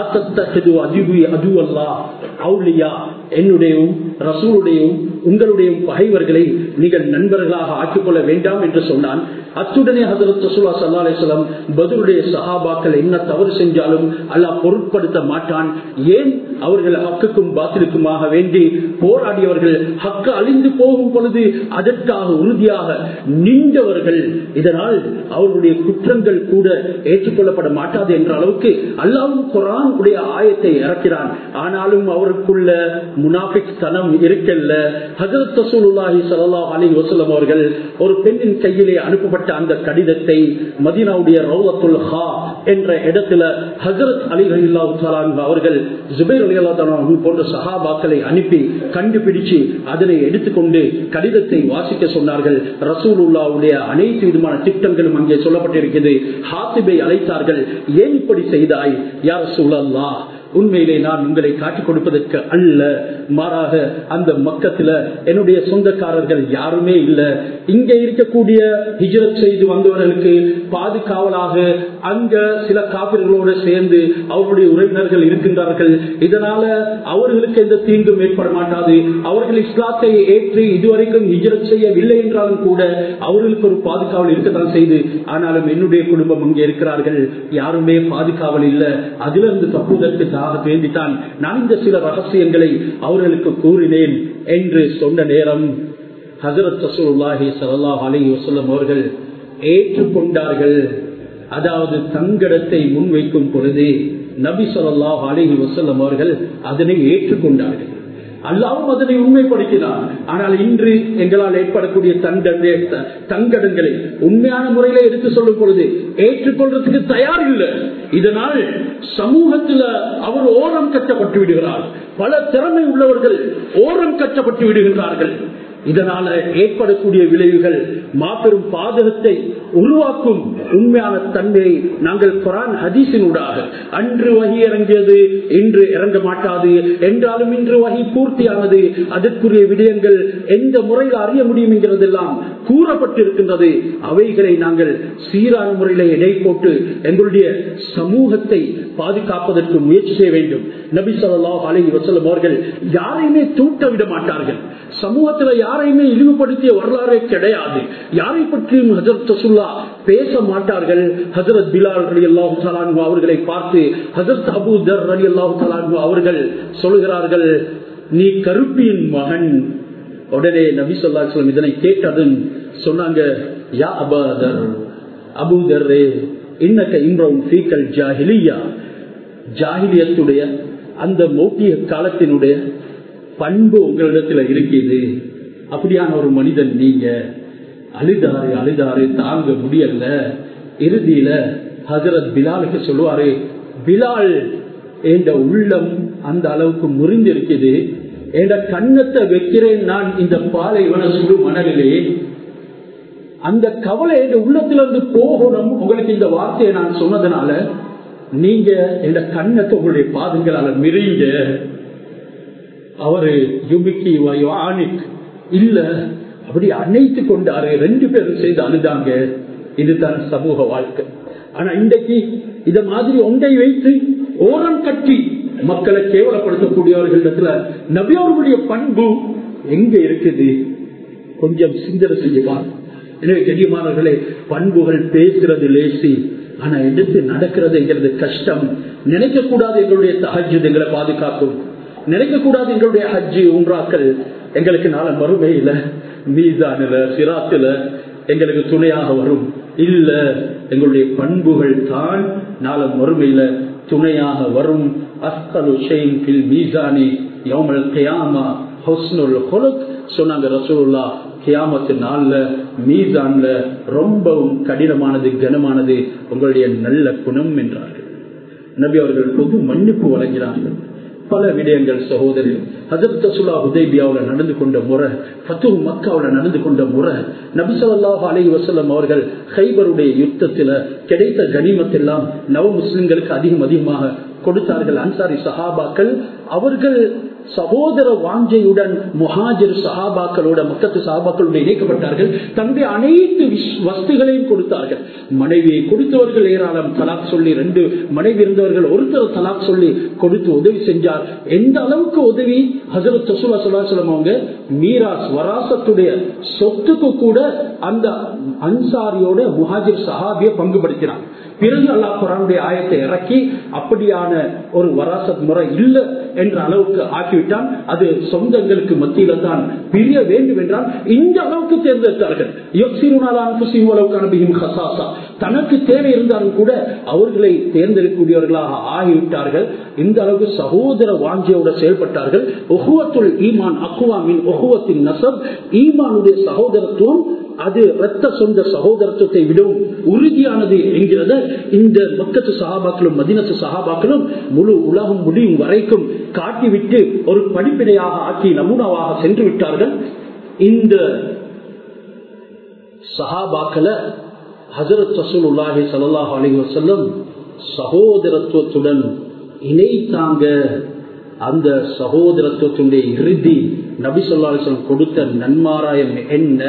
என்னுடையும் ரசூலுடையும் உங்களுடைய பகைவர்களை நீங்கள் நண்பர்களாக ஆக்கிக் கொள்ள வேண்டாம் என்று சொன்னான் அத்துடனே ஹசரத் ரசூலா சல்லா அலிஸ்லாம் பதிலுடைய சஹாபாக்கள் என்ன தவறு செஞ்சாலும் அல்லாஹ் பொருட்படுத்த மாட்டான் ஏன் அவர்கள் ஹக்குக்கும் பாத்திலுக்குமாக வேண்டி போராடியவர்கள் ஹக்கு அழிந்து போகும் பொழுது அதற்காக உறுதியாக நின்றவர்கள் இதனால் அவர்களுடைய குற்றங்கள் கூட ஏற்றுக்கொள்ளப்பட மாட்டாது என்ற அளவுக்கு அல்லாவும் குரான் உடைய ஆயத்தை இறக்கிறான் ஆனாலும் அவருக்குள்ள முனாபிக் தனம் இருக்கல்ல ஹசரத் ரசூலுல்லாஹி ஸல்லல்லாஹு அலைஹி வஸல்லம் அவர்கள் ஒரு பெண்ணின் கையிலே அனுப்பப்பட்ட அந்த கடிதத்தை மதீனாவுடைய ரௌலத்துல் ஹா என்ற இடத்துல ஹசரத் அலி ரலியல்லாஹு தஆலா அவர்கள் ஜுபைர் ரலியல்லாஹு தஆலா போன்ற சஹாபாக்களை அனுப்பி கண்டுபிடிச்சு அதனை எடுத்துக்கொண்டு கடிதத்தை வாசிக்க சொன்னார்கள் ரசூலுல்லாவுடைய அனைத்து விதமான திட்டங்களும் அங்கே சொல்லப்பட்டிருக்கிறது ஹாத்திபை அழைத்தார்கள் ஏன் இப்படி செய்தாய் யார் சூழல்லா உண்மையிலே நான் உங்களை காட்டிக் கொடுப்பதற்கு அல்ல மாறாக அந்த மக்கத்துல என்னுடைய சொந்தக்காரர்கள் யாருமே இல்ல இங்க இருக்கக்கூடிய ஹிஜரத் செய்து வந்தவர்களுக்கு பாதுகாவலாக அங்க சில காப்பிர்களோடு சேர்ந்து அவருடைய உறவினர்கள் இருக்கின்றார்கள் இதனால அவர்களுக்கு எந்த தீங்கும் ஏற்பட மாட்டாது அவர்கள் இஸ்லாத்தை ஏற்று இதுவரைக்கும் ஹிஜரத் செய்யவில்லை என்றாலும் கூட அவர்களுக்கு ஒரு பாதுகாவல் இருக்கத்தான் செய்து ஆனாலும் என்னுடைய குடும்பம் அங்கே இருக்கிறார்கள் யாருமே பாதுகாவல் இல்லை அதிலிருந்து தப்புவதற்கு வேண்டித்தான் நான் இந்த சில ரகசியங்களை அவர்களுக்கு கூறினேன் என்று சொன்ன நேரம் ஹசரத் ரசூலுல்லாஹி சல்லாஹ் அலி வசல்லம் அவர்கள் ஏற்றுக்கொண்டார்கள் அதாவது தங்கடத்தை முன்வைக்கும் பொழுது நபி சொல்லாஹ் அலிஹி வசல்லம் அவர்கள் அதனை ஏற்றுக்கொண்டார்கள் அல்லாவும் அதனை உண்மைப்படுத்தினார் ஆனால் இன்று எங்களால் ஏற்படக்கூடிய தண்டனை தங்கடங்களை உண்மையான முறையில எடுத்து சொல்லும் பொழுது ஏற்றுக்கொள்றதுக்கு தயார் இல்லை இதனால் சமூகத்தில் அவர் ஓரம் கட்டப்பட்டு விடுகிறார் பல திறமை உள்ளவர்கள் ஓரம் கட்டப்பட்டு விடுகின்றார்கள் இதனால ஏற்படக்கூடிய விளைவுகள் மாபெரும் பாதகத்தை உருவாக்கும் உண்மையான தன்மையை நாங்கள் குரான் ஹதீசினூடாக அன்று வகி இறங்கியது இன்று இறங்க மாட்டாது என்றாலும் இன்று வகி பூர்த்தியானது அதற்குரிய விடயங்கள் எந்த முறையில் அறிய முடியும் என்கிறதெல்லாம் கூறப்பட்டிருக்கின்றது அவைகளை நாங்கள் சீரான முறையில எடை போட்டு எங்களுடைய சமூகத்தை பாதுகாப்பதற்கு முயற்சி செய்ய வேண்டும் நபி சொல்லாஹ் அலி வசலம் அவர்கள் யாரையுமே தூட்ட விட மாட்டார்கள் சமூகத்துல யாரையுமே இழிவுபடுத்திய வரலாறே கிடையாது யாரை பற்றியும் ஹசரத் ரசுல்லா பேச மாட்டார்கள் ஹசரத் பிலால் அலி அல்லாஹு சலான்கு அவர்களை பார்த்து ஹசரத் அபூதர் அலி அல்லாஹு சலான்கு அவர்கள் சொல்கிறார்கள் நீ கருப்பியின் மகன் உடனே நபி சொல்லா சொல்லம் இதனை கேட்டதும் சொன்னாங்க யா அபாதர் அபூதர் இன்னக்க இம்ரவுன் ஃபீக்கல் ஜாஹிலியா ஜாகிலியத்துடைய அந்த மோக்கிய காலத்தினுடைய பண்பு உங்களிடத்துல இருக்குது அப்படியான ஒரு மனிதன் நீங்க அழுதாரு அழுதாரு தாங்க முடியல இறுதியில ஹசரத் பிலாலுக்கு சொல்லுவாரு பிலால் என்ற உள்ளம் அந்த அளவுக்கு முறிந்திருக்குது என்ற கண்ணத்தை வைக்கிறேன் நான் இந்த பாலைவன சுடு மணலிலே அந்த கவலை என்ற உள்ளத்திலிருந்து போகணும் உங்களுக்கு இந்த வார்த்தையை நான் சொன்னதுனால நீங்க என்ற கண்ணத்தை உங்களுடைய பாதங்களால மிரிங்க அவரு யுபிக்கி ஆனிக் இல்ல அப்படி அணைத்து கொண்டாரு ரெண்டு பேரும் சேர்ந்து அழுதாங்க இதுதான் சமூக வாழ்க்கை ஆனா இன்றைக்கு இத மாதிரி ஒன்றை வைத்து ஓரம் கட்டி மக்களை கேவலப்படுத்தக்கூடியவர்களிடத்துல நபியவர்களுடைய பண்பு எங்க இருக்குது கொஞ்சம் சிந்தனை செய்யலாம் எனவே கண்ணியமானவர்களே பண்புகள் பேசுறது லேசி ஆனா எடுத்து நடக்கிறதுங்கிறது கஷ்டம் நினைக்க கூடாது எங்களுடைய தஹஜ் எங்களை பாதுகாக்கும் நினைக்க கூடாது எங்களுடைய ஹஜ்ஜி உம்ராக்கள் எங்களுக்கு நாள மறுமையில மீதானில சிராத்துல எங்களுக்கு துணையாக வரும் இல்ல எங்களுடைய பண்புகள் தான் நாள மறுமையில துணையாக வரும் அஸ்கலு ஷெயின் பில் மீசானி யோமல் கியாமா ஹொஸ்னுல் ஹொலக் சொன்னாங்க ரசூல்லா கியாமத்து நாள்ல மீசான்ல ரொம்பவும் கடினமானது கனமானது உங்களுடைய நல்ல குணம் என்றார்கள் நபி அவர்கள் பொது மன்னிப்பு வழங்கினார்கள் பல விடயங்கள் சகோதரி ஹசரத் சுல்லா உதேபியாவில் நடந்து கொண்ட முறை ஃபத்து மக்காவில் நடந்து கொண்ட முறை நபிசல்லாஹ் அலி வசல்லம் அவர்கள் ஹைபருடைய யுத்தத்தில் கிடைத்த கனிமத்தெல்லாம் நவ முஸ்லிம்களுக்கு அதிகம் அதிகமாக கொடுத்தார்கள் அன்சாரி சஹாபாக்கள் அவர்கள் சகோதர வாஞ்சையுடன் முஹாஜிர் சஹாபாக்களோட மக்கத்து சஹாபாக்களோட இணைக்கப்பட்டார்கள் தன்னுடைய அனைத்து வஸ்துகளையும் கொடுத்தார்கள் மனைவியை கொடுத்தவர்கள் ஏராளம் தலாக் சொல்லி ரெண்டு மனைவி இருந்தவர்கள் ஒருத்தர் தலாக் சொல்லி கொடுத்து உதவி செஞ்சார் எந்த அளவுக்கு உதவி ஹசரத் சசுலா சொல்லாசலம் அவங்க மீராஸ் வராசத்துடைய சொத்துக்கு கூட அந்த அன்சாரியோட முஹாஜிர் சஹாபிய பங்குபடுத்தினார் பிறகு அல்லா குரானுடைய ஆயத்தை இறக்கி அப்படியான ஒரு வராசத் முறை இல்லை என்ற அளவுக்கு ஆக்கிவிட்டான் அது சொந்தங்களுக்கு மத்தியில தான் பிரிய வேண்டும் என்றால் இந்த அளவுக்கு தேர்ந்தெடுத்தார்கள் தனக்கு தேவை இருந்தாலும் கூட அவர்களை தேர்ந்தெடுக்கக்கூடியவர்களாக ஆகிவிட்டார்கள் இந்த அளவுக்கு சகோதர வாஞ்சியோட செயல்பட்டார்கள் ஒகுவத்துள் ஈமான் அக்குவாமின் ஒகுவத்தின் நசப் ஈமானுடைய சகோதரத்துவம் அது ரத்த சொந்த சகோதரத்துவத்தை விடவும் உறுதியானது என்கிறத இந்த மக்கத்து சகாபாக்களும் மதினத்து சகாபாக்களும் முழு உலகம் முடியும் வரைக்கும் காட்டிவிட்டு ஒரு படிப்பினையாக ஆக்கி நமூனாவாக சென்று விட்டார்கள் இந்த சஹாபாக்களை ஹசரத் ரசூலுல்லாஹி சல்லாஹ் அலி வசல்லம் சகோதரத்துவத்துடன் இணைத்தாங்க அந்த சகோதரத்துவத்தினுடைய இறுதி நபி சொல்லாசலம் கொடுத்த நன்மாராயம் என்ன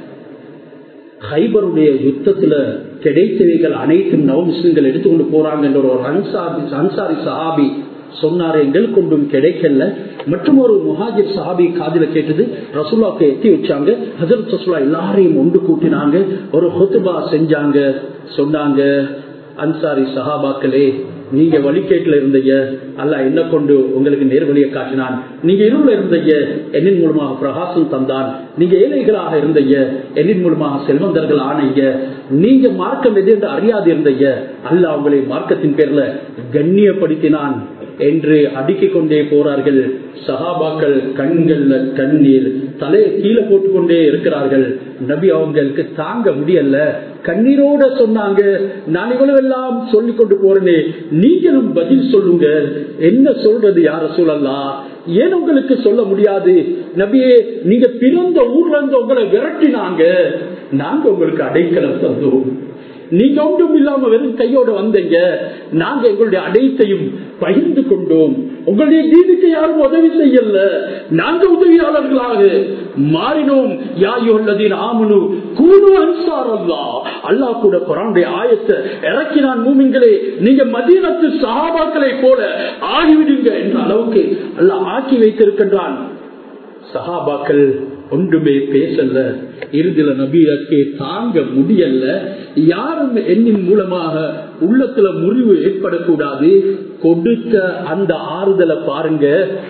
ஹைபருடைய யுத்தத்துல கிடைத்தவைகள் அனைத்தும் நவ முஸ்லிம்கள் எடுத்துக்கொண்டு போறாங்க என்ற ஒரு அன்சாரி அன்சாரி சஹாபி சொன்னார் எங்களுக்கு ஒன்றும் கிடைக்கல மற்றும் ஒரு முஹாஜிர் சஹாபி காதில கேட்டது ரசூலாவுக்கு எத்தி வச்சாங்க ஹசரத் ரசூலா எல்லாரையும் ஒன்று கூட்டினாங்க ஒரு ஹொத்துபா செஞ்சாங்க சொன்னாங்க அன்சாரி சஹாபாக்களே நீங்க வழிகேட்டுல இருந்தீங்க அல்ல என்ன கொண்டு உங்களுக்கு நேர்வழியை காட்டினான் நீங்க இருள இருந்தீங்க என்னின் மூலமாக பிரகாசம் தந்தான் நீங்க ஏழைகளாக இருந்தீங்க என்னின் மூலமாக செல்வந்தர்கள் ஆனீங்க நீங்க மார்க்கம் எது என்று அறியாது இருந்தீங்க அல்ல அவங்களை மார்க்கத்தின் பேர்ல கண்ணியப்படுத்தினான் என்று அடுக்கிக் கொண்டே போறார்கள் சகாபாக்கள் கண்கள்ல கண்ணீர் தலையை கீழே போட்டுக்கொண்டே இருக்கிறார்கள் நபி அவங்களுக்கு தாங்க முடியல கண்ணீரோட சொன்னாங்க நான் இவ்வளவு எல்லாம் சொல்லிக் கொண்டு போறேனே நீங்களும் பதில் சொல்லுங்க என்ன சொல்றது யார சொல்லலாம் ஏன் உங்களுக்கு சொல்ல முடியாது நபியே நீங்க பிறந்த ஊர்ல இருந்து உங்களை விரட்டினாங்க நாங்க உங்களுக்கு அடைக்கலம் தந்தோம் நீங்க ஒன்றும் இல்லாம வெறும் கையோட வந்தீங்க நாங்க எங்களுடைய அடைத்தையும் பகிர்ந்து கொண்டோம் உங்களுடைய தீனுக்கு யாரும் உதவி செய்யல நாங்க உதவியாளர்களாக மாறினோம் யாயுள்ளதின் ஆமனு கூடு அன்சார் அல்லா அல்லா கூட குரானுடைய ஆயத்தை இறக்கினான் மூமிங்களே நீங்க மதீனத்து சகாபாக்களை போல ஆகிவிடுங்க என்ற அளவுக்கு அல்லா ஆக்கி வைத்திருக்கின்றான் சகாபாக்கள் ஒன்றுமே பேசல இறுதியில நபீரக்கே தாங்க முடியல யாரும் எண்ணின் மூலமாக உள்ளத்துல முறிவு ஏற்படக்கூடாது கொடுத்த அந்த ஆறுதலை பாருங்க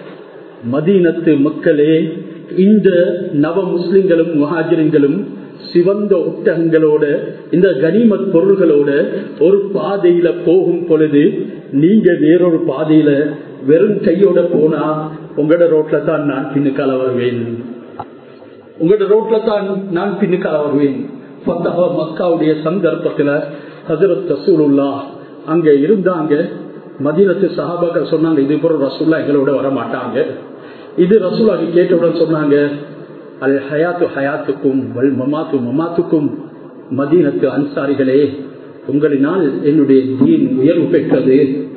மதீனத்து மக்களே இந்த நவ முஸ்லிம்களும் முஹாஜிரிங்களும் சிவந்த ஒட்டகங்களோட இந்த கனிமத் பொருள்களோட ஒரு பாதையில போகும் பொழுது நீங்க வேறொரு பாதையில வெறும் கையோட போனா உங்களோட ரோட்ல தான் நான் பின்னுக்கால வருவேன் உங்களோட ரோட்ல தான் நான் பின்னுக்கால வருவேன் மக்காவுடைய சந்தர்ப்பத்துல ஹசரத் ரசூலுல்லா அங்க இருந்தாங்க மதினத்து சஹாபாக்கள் சொன்னாங்க இது போற ரசூல்லா எங்களோட வர மாட்டாங்க இது ரசூலாக்கு கேட்டவுடன் சொன்னாங்க அல் ஹயாத்து ஹயாத்துக்கும் வல் மமாத்து மமாத்துக்கும் மதீனத்து அன்சாரிகளே உங்களினால் என்னுடைய தீன் உயர்வு பெற்றது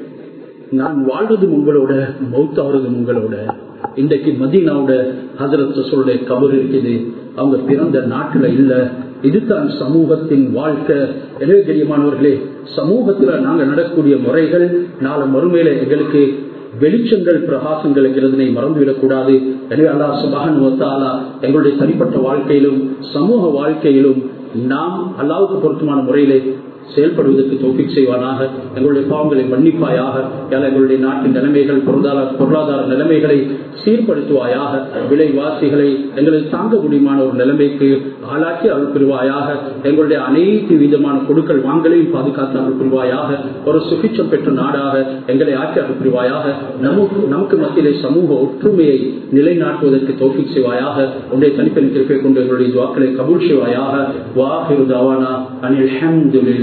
நான் வாழ்றதும் உங்களோட மௌத்தாவதும் உங்களோட இன்றைக்கு மதீனாவோட ஹசரத் சொல்ல கபர் இருக்குது அவங்க பிறந்த நாட்டுல இல்ல இதுதான் சமூகத்தின் வாழ்க்கை எனவே தெரியமானவர்களே சமூகத்துல நாங்க நடக்கூடிய முறைகள் நாளை மறுமையில எங்களுக்கு வெளிச்சங்கள் பிரகாசங்கள் என்கிறதனை மறந்துவிடக் கூடாது எனவே அல்லா சுபகன் ஒத்தாலா எங்களுடைய தனிப்பட்ட வாழ்க்கையிலும் சமூக வாழ்க்கையிலும் நாம் அல்லாவுக்கு பொருத்தமான முறையிலே செயல்படுவதற்கு தோப்பிக் செய்வானாக எங்களுடைய பாவங்களை மன்னிப்பாயாக எங்களுடைய நாட்டின் நிலைமைகள் பொருளாதார பொருளாதார நிலைமைகளை சீர்படுத்துவாயாக விலைவாசிகளை எங்களுக்கு தாங்க முடியுமான ஒரு நிலைமைக்கு ஆளாக்கி அருள் புரிவாயாக எங்களுடைய அனைத்து விதமான கொடுக்கல் வாங்கலையும் பாதுகாத்து அருள் புரிவாயாக ஒரு சுபிச்சம் பெற்ற நாடாக எங்களை ஆக்கி அருள் புரிவாயாக நமக்கு நமக்கு மத்தியிலே சமூக ஒற்றுமையை நிலைநாட்டுவதற்கு தோப்பிக் செய்வாயாக உன்னுடைய தனிப்பெண் திருப்பை கொண்டு எங்களுடைய துவாக்களை கபூல் செய்வாயாக வாஹிரு தவானா அனில்